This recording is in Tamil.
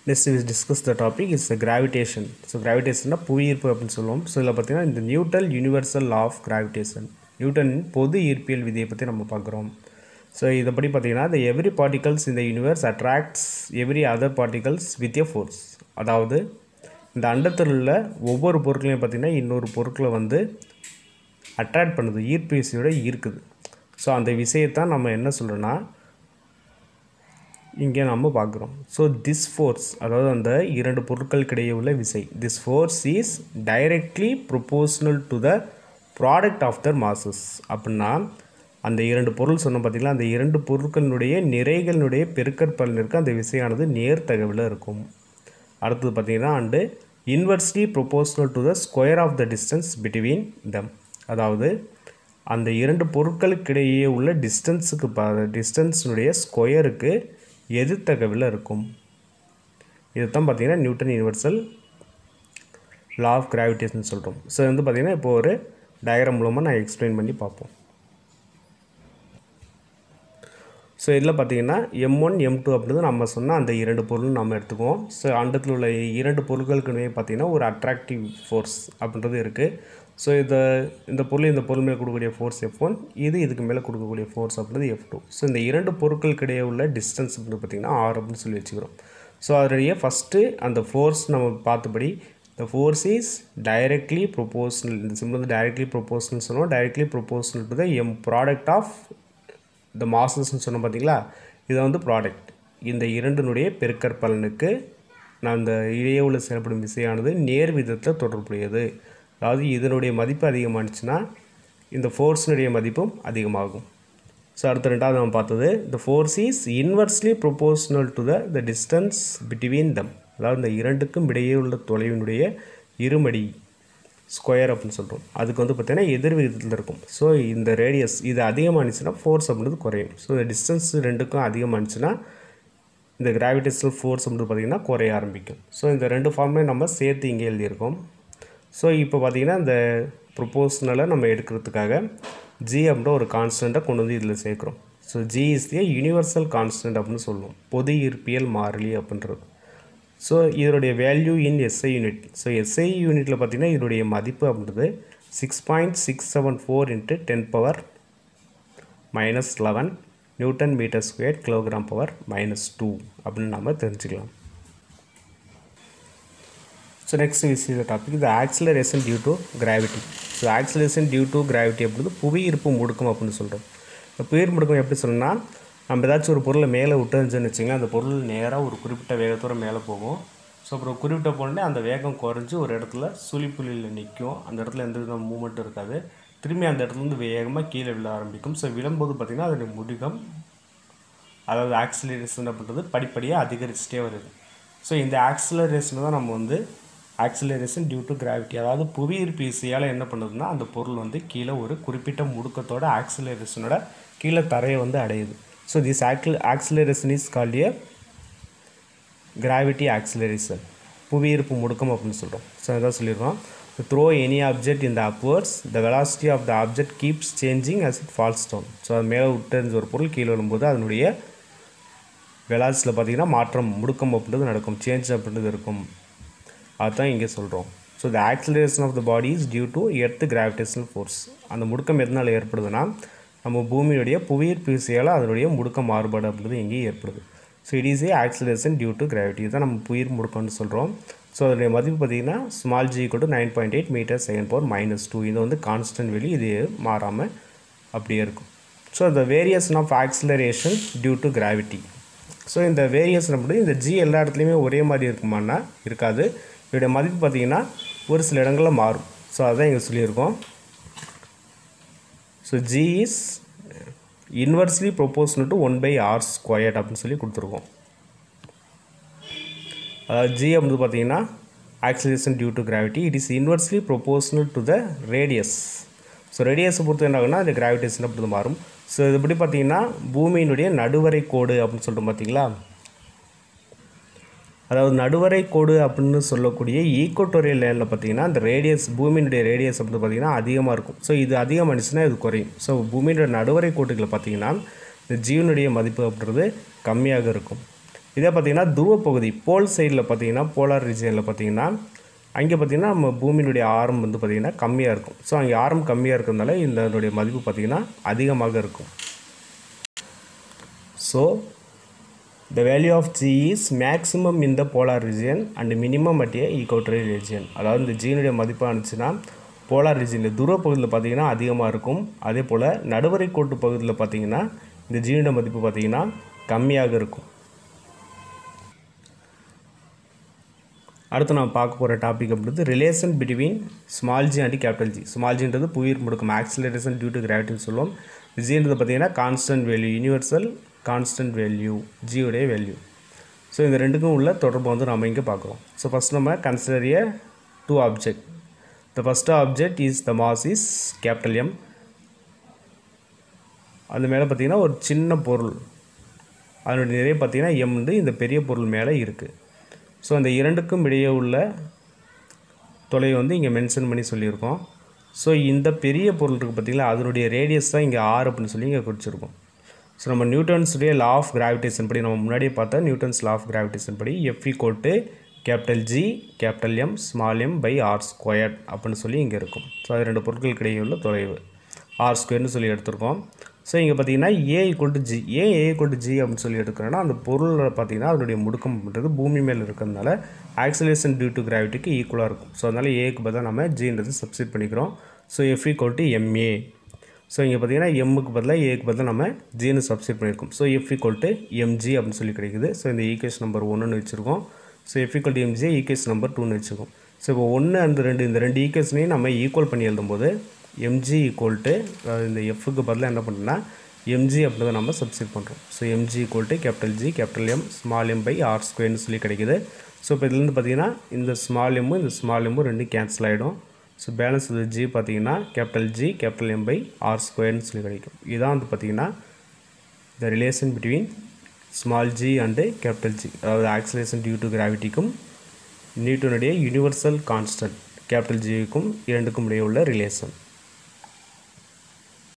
next we discuss the topic is gravitation so கிராவிடேஷன்னா புவியீர்ப்பு அப்படின்னு சொல்லுவோம் ஸோ இதில் பார்த்தீங்கன்னா இந்த Newton universal law of gravitation நியூட்டனின் பொது ஈர்ப்பியல் விதியை பற்றி நம்ம பார்க்குறோம் ஸோ இதை படி பார்த்தீங்கன்னா the every particles in the universe attracts every other particles with a force அதாவது இந்த அண்டத்தில் உள்ள ஒவ்வொரு பொருட்களையும் பார்த்திங்கன்னா இன்னொரு பொருட்களை வந்து அட்ராக்ட் பண்ணுது ஈர்ப்பு விசையோட ஈர்க்குது ஸோ அந்த விஷயத்தான் நம்ம என்ன சொல்கிறோன்னா இங்கே நம்ம பார்க்குறோம் ஸோ திஸ் ஃபோர்ஸ் அதாவது அந்த இரண்டு பொருட்களுக்கிடையே உள்ள விசை this force is directly proportional to the product of their masses அப்படின்னா அந்த இரண்டு பொருள் சொன்னோம் பார்த்தீங்களா அந்த இரண்டு பொருட்களினுடைய நிறைகளினுடைய பெருக்கற்பலனிற்கு அந்த விசையானது நேர்த்தகவில் இருக்கும் அடுத்தது பார்த்தீங்கன்னா and inversely proportional to the square of the distance between them அதாவது அந்த இரண்டு பொருட்களுக்கிடையே உள்ள டிஸ்டன்ஸுக்கு ப டிஸ்டன்ஸினுடைய ஸ்கொயருக்கு எதிர்த்தகவில் இருக்கும் இதுதான் பார்த்தீங்கன்னா Newton universal law of gravitation சொல்கிறோம் ஸோ வந்து பார்த்திங்கன்னா இப்போ ஒரு டயக்ராம் மூலமாக நான் எக்ஸ்பிளைன் பண்ணி பார்ப்போம் ஸோ இதில் பார்த்தீங்கன்னா எம் ஒன் எம் டூ அப்படின்றது நம்ம சொன்ன அந்த இரண்டு பொருள் நம்ம எடுத்துக்குவோம் ஸோ அண்டத்தில் உள்ள இரண்டு பொருட்களுக்குமே பார்த்தீங்கன்னா ஒரு அட்ராக்டிவ் ஃபோர்ஸ் அப்படின்றது இருக்குது ஸோ இதை இந்த பொருள் இந்த பொருள் மேலே கொடுக்கக்கூடிய ஃபோர்ஸ் எஃப் ஒன் இது இதுக்கு மேலே கொடுக்கக்கூடிய ஃபோர்ஸ் அப்படின்றது எஃப் டூ ஸோ இந்த இரண்டு பொருட்களுக்கிடையே உள்ள டிஸ்டன்ஸ் அப்படின்னு பார்த்தீங்கன்னா ஆர் அப்படின்னு சொல்லி வச்சுக்கிறோம் ஸோ அதனுடைய ஃபஸ்ட்டு அந்த ஃபோர்ஸ் நம்ம பார்த்தபடி the force is directly proportional இந்த சிம்பிள் வந்து directly proportional சொன்னோம் directly proportional to the m product of the masses சொன்னோம் பார்த்தீங்களா இதை வந்து ப்ராடக்ட் இந்த இரண்டினுடைய பெருக்கற்பலனுக்கு நான் அந்த இடையே உள்ள செயல்படும் விசையானது நேர் விதத்தில் தொடர்புடையது அதாவது இதனுடைய மதிப்பு அதிகமானுச்சுன்னா இந்த ஃபோர்ஸினுடைய மதிப்பும் அதிகமாகும் ஸோ அடுத்த ரெண்டாவது நம்ம பார்த்தது the force is inversely proportional to the the distance between them அதாவது இந்த இரண்டுக்கும் இடையே உள்ள தொலைவினுடைய இருமடி ஸ்கொயர் அப்படின்னு சொல்கிறோம் அதுக்கு வந்து பார்த்திங்கன்னா எதிர் விகிதத்தில் இருக்கும் ஸோ இந்த ரேடியஸ் இது அதிகமானுச்சுன்னா ஃபோர்ஸ் அப்படின்றது குறையும் ஸோ இந்த டிஸ்டன்ஸ் ரெண்டுக்கும் அதிகமானுச்சுன்னா இந்த கிராவிடேஷனல் ஃபோர்ஸ் அப்படின்றது பார்த்திங்கன்னா குறைய ஆரம்பிக்கும் ஸோ இந்த ரெண்டு ஃபார்மே நம்ம சேர்த்து இங்கே எழுதியிருக்கோம் ஸோ இப்போ பார்த்திங்கன்னா இந்த ப்ரொப்போஷனலை நம்ம எடுக்கிறதுக்காக ஜி அப்படின்ற ஒரு கான்ஸ்டண்ட்டை கொண்டு வந்து இதில் சேர்க்குறோம் so G is the universal constant அப்படின்னு சொல்லுவோம் பொது ஈர்ப்பியல் மாறிலி அப்படின்றது ஸோ இதனுடைய value in SI unit so SI யூனிட்டில் பார்த்திங்கன்னா இதனுடைய மதிப்பு அப்படின்றது six point six seven four into ten power minus eleven newton metre square kilogram power minus two அப்படின்னு நம்ம தெரிஞ்சுக்கலாம் so next we see the topic the acceleration due to gravity so acceleration due to gravity அப்படின்றது புவியீர்ப்பு முடுக்கம் அப்படின்னு சொல்கிறோம் இந்த புவியீர்ப்பு முடுக்கம் எப்படி சொல்லணும்னா நம்ம ஏதாச்சும் ஒரு பொருளை மேலே விட்டுருந்துச்சுன்னு வச்சுங்களேன் அந்த பொருள் நேராக ஒரு குறிப்பிட்ட வேகத்தோட மேலே போகும் ஸோ அப்புறம் குறிப்பிட்ட பொருளே அந்த வேகம் குறைஞ்சி ஒரு இடத்துல சுழிப்புள்ளியில் நிற்கும் அந்த இடத்துல எந்த வித மூமெண்ட்டும் இருக்காது திரும்பி அந்த இடத்துல இருந்து வேகமாக கீழே விழ ஆரம்பிக்கும் ஸோ விழும்போது பார்த்திங்கன்னா அதனுடைய முடுகம் அதாவது ஆக்சிலரேஷன் அப்படின்றது படிப்படியாக அதிகரிச்சுட்டே வருது ஸோ இந்த ஆக்சிலரேஷனை தான் நம்ம வந்து ஆக்சிலரேஷன் டியூ டு கிராவிட்டி அதாவது புவியீர்ப்பு விசையால் என்ன பண்ணுதுன்னா அந்த பொருள் வந்து கீழே ஒரு குறிப்பிட்ட முடுக்கத்தோட ஆக்சிலரேஷனோட கீழே தரையை வந்து அடையுது so this accel acceleration is called a gravity acceleration புவியீர்ப்பு முடுக்கம் அப்படின்னு சொல்கிறோம் ஸோ இதான் சொல்லிடுறோம் த்ரோ எனி ஆப்ஜெக்ட் இந்த upwards the velocity of the object keeps changing as it falls down so அது மேலே விட்டு ஒரு பொருள் கீழே விழும்போது அதனுடைய வெலாசிட்டியில் பார்த்திங்கன்னா மாற்றம் முடுக்கம் அப்படின்றது நடக்கும் சேஞ்ச் அப்படின்றது இருக்கும் அதுதான் இங்கே சொல்கிறோம் so the acceleration of the body is due to earth gravitational force அந்த முடுக்கம் எதனால் ஏற்படுதுன்னா நம்ம பூமியுடைய புவியீர்ப்பு விசையால் அதனுடைய முடுக்க மாறுபாடு அப்படின்றது இங்கே ஏற்படுது so it is a acceleration due to gravity தான் நம்ம புயிர் முடுக்கம்னு சொல்கிறோம் ஸோ அதனுடைய மதிப்பு பார்த்திங்கன்னா ஸ்மால் ஜி கொண்டு nine point eight metre second power minus two இது வந்து கான்ஸ்டன்ட் வெளி இது மாறாமல் அப்படியே இருக்கும் ஸோ இந்த variation of acceleration due to gravity so இந்த வேரியேஷன் அப்படின்றது இந்த ஜி எல்லா இடத்துலையுமே ஒரே மாதிரி இருக்குமானா இருக்காது இதோடைய மதிப்பு பார்த்திங்கன்னா ஒரு சில இடங்களில் மாறும் ஸோ அதான் இங்கே சொல்லியிருக்கோம் so G is inversely proportional to one by R squared அப்படின்னு சொல்லி கொடுத்துருக்கோம் அதாவது ஜி அப்படின்னு பார்த்தீங்கன்னா acceleration due to gravity it is inversely proportional to the radius so ரேடியஸை பொறுத்து என்ன ஆகுனா அந்த கிராவிடேஷன் அப்படி மாறும் ஸோ இது எப்படி பார்த்தீங்கன்னா பூமியினுடைய நடுவரை கோடு அப்படின்னு சொல்லிட்டு பார்த்தீங்களா அதாவது நடுவரை கோடு அப்படின்னு சொல்லக்கூடிய ஈக்குவட்டோரியல் லேனில் பார்த்தீங்கன்னா அந்த ரேடியஸ் பூமியினுடைய ரேடியஸ் அப்படின்னு பார்த்தீங்கன்னா அதிகமாக இருக்கும் ஸோ இது அதிகமானுச்சுன்னா இது குறையும் ஸோ பூமியினுடைய நடுவரை கோட்டுகளை பார்த்தீங்கன்னா இந்த ஜீவனுடைய மதிப்பு அப்படின்றது கம்மியாக இருக்கும் இதே பார்த்திங்கன்னா துருவ பகுதி போல் சைடில் பார்த்தீங்கன்னா போலார் ரீஜியனில் பார்த்தீங்கன்னா அங்கே பார்த்திங்கன்னா நம்ம பூமியினுடைய ஆரம் வந்து பார்த்திங்கன்னா கம்மியாக இருக்கும் ஸோ அங்கே ஆரம் கம்மியாக இருக்கிறதுனால இதனுடைய மதிப்பு பார்த்திங்கன்னா அதிகமாக இருக்கும் so the value of g is maximum in the polar region and minimum at a equatorial region அதாவது இந்த ஜீனுடைய மதிப்பாக இருந்துச்சுன்னா போலார் ரீஜனில் துருவ பகுதியில் பார்த்தீங்கன்னா அதிகமாக இருக்கும் அதே போல் நடுவரை கோட்டு பகுதியில் பார்த்தீங்கன்னா இந்த ஜீனுடைய மதிப்பு பார்த்தீங்கன்னா கம்மியாக இருக்கும் அடுத்து நம்ம பார்க்க போகிற டாபிக் அப்படின்றது relation between small G and capital G small ஜின்றது புவியீர்ப்பு முடுக்கம் ஆக்சிலரேஷன் டியூ டு கிராவிட்டின்னு சொல்லுவோம் ஜின்றது பார்த்தீங்கன்னா constant value universal constant value ஜியோடைய வேல்யூ ஸோ இந்த ரெண்டுக்கும் உள்ள தொடர்பு வந்து நம்ம இங்கே பார்க்குறோம் ஸோ ஃபஸ்ட் நம்ம consider a two object the first object is the mass is capital M அது மேலே பார்த்தீங்கன்னா ஒரு சின்ன பொருள் அதனுடைய நிறைய பார்த்தீங்கன்னா எம் வந்து இந்த பெரிய பொருள் மேலே இருக்குது ஸோ அந்த இரண்டுக்கும் இடையே உள்ள தொலைவை வந்து இங்கே மென்ஷன் பண்ணி சொல்லியிருக்கோம் ஸோ இந்த பெரிய பொருள் இருக்குது பார்த்தீங்களா அதனுடைய ரேடியஸ் தான் இங்கே ஆர் அப்படின்னு சொல்லி இங்கே குறிச்சிருக்கோம் ஸோ நம்ம நியூட்டன்ஸுடைய லா ஆஃப் கிராவிடேஷன் படி நம்ம முன்னாடியே பார்த்தா நியூட்டன்ஸ் லா ஆஃப் கிராவிடேஷன் படி எஃப் கோட்டு capital G capital M small M by R square அப்படின்னு சொல்லி இங்கே இருக்கும் ஸோ அது ரெண்டு பொருட்களுக்கு இடையே உள்ள தொலைவு ஆர் ஸ்கொயர்னு சொல்லி எடுத்திருக்கோம் ஸோ இங்கே பார்த்தீங்கன்னா ஏ ஈக்குவல் டு ஜி ஏன் ஏ ஈக்குவல் டு ஜி அப்படின்னு சொல்லி எடுக்கிறோன்னா அந்த பொருளில் பார்த்தீங்கன்னா அதனுடைய முடுக்கம் அப்படின்றது பூமி மேலே இருக்கிறதுனால ஆக்சிலேஷன் டியூ டு கிராவிட்டிக்கு ஈக்குவலாக இருக்கும் ஸோ அதனால் ஏக்கு பதிலாக நம்ம ஜின்றது சப்ஸ்டிட் பண்ணிக்கிறோம் so F equal to M A so இங்கே பார்த்தீங்கன்னா எம்முக்கு பதிலாக ஏக்கு பதிலாக நம்ம ஜின்னு சப்ஸ்டிட் பண்ணியிருக்கோம் so F equal to M G அப்படின்னு சொல்லி கிடைக்குது ஸோ இந்த ஈக்குவேஷன் நம்பர் ஒன்றுன்னு வச்சுருக்கோம் so F equal to M G equation number டூன்னு வச்சுருக்கோம் ஸோ இப்போ ஒன்று அந்த ரெண்டு இந்த ரெண்டு ஈக்குவேஷனையும் நம்ம ஈக்குவல் பண்ணி எழுதும்போது எம்ஜி ஈக்குவல் டு இந்த எஃப்க்கு பதிலாக என்ன பண்ணுன்னா எம்ஜி அப்படின்றத நம்ம சப்ஸ்டிட் பண்ணுறோம் so M G equal to capital G capital M small M by R ஸ்கொயர்னு சொல்லி கிடைக்குது ஸோ இப்போ இதுலேருந்து பார்த்தீங்கன்னா இந்த ஸ்மால் எம்மும் இந்த ஸ்மால் எம்மும் ரெண்டும் கேன்சல் ஆகிடும் ஸோ பேலன்ஸ் இது ஜி பார்த்தீங்கன்னா capital G capital M by R ஸ்கொயர்னு சொல்லி கிடைக்கும் இதான் வந்து பார்த்தீங்கன்னா the relation between small G and capital G அதாவது ஆக்சிலேஷன் டியூ டு கிராவிட்டிக்கும் நியூட்டனுடைய யூனிவர்சல் கான்ஸ்டன்ட் கேபிட்டல் ஜிக்கும் இரண்டுக்கும் இடையே உள்ள ரிலேஷன்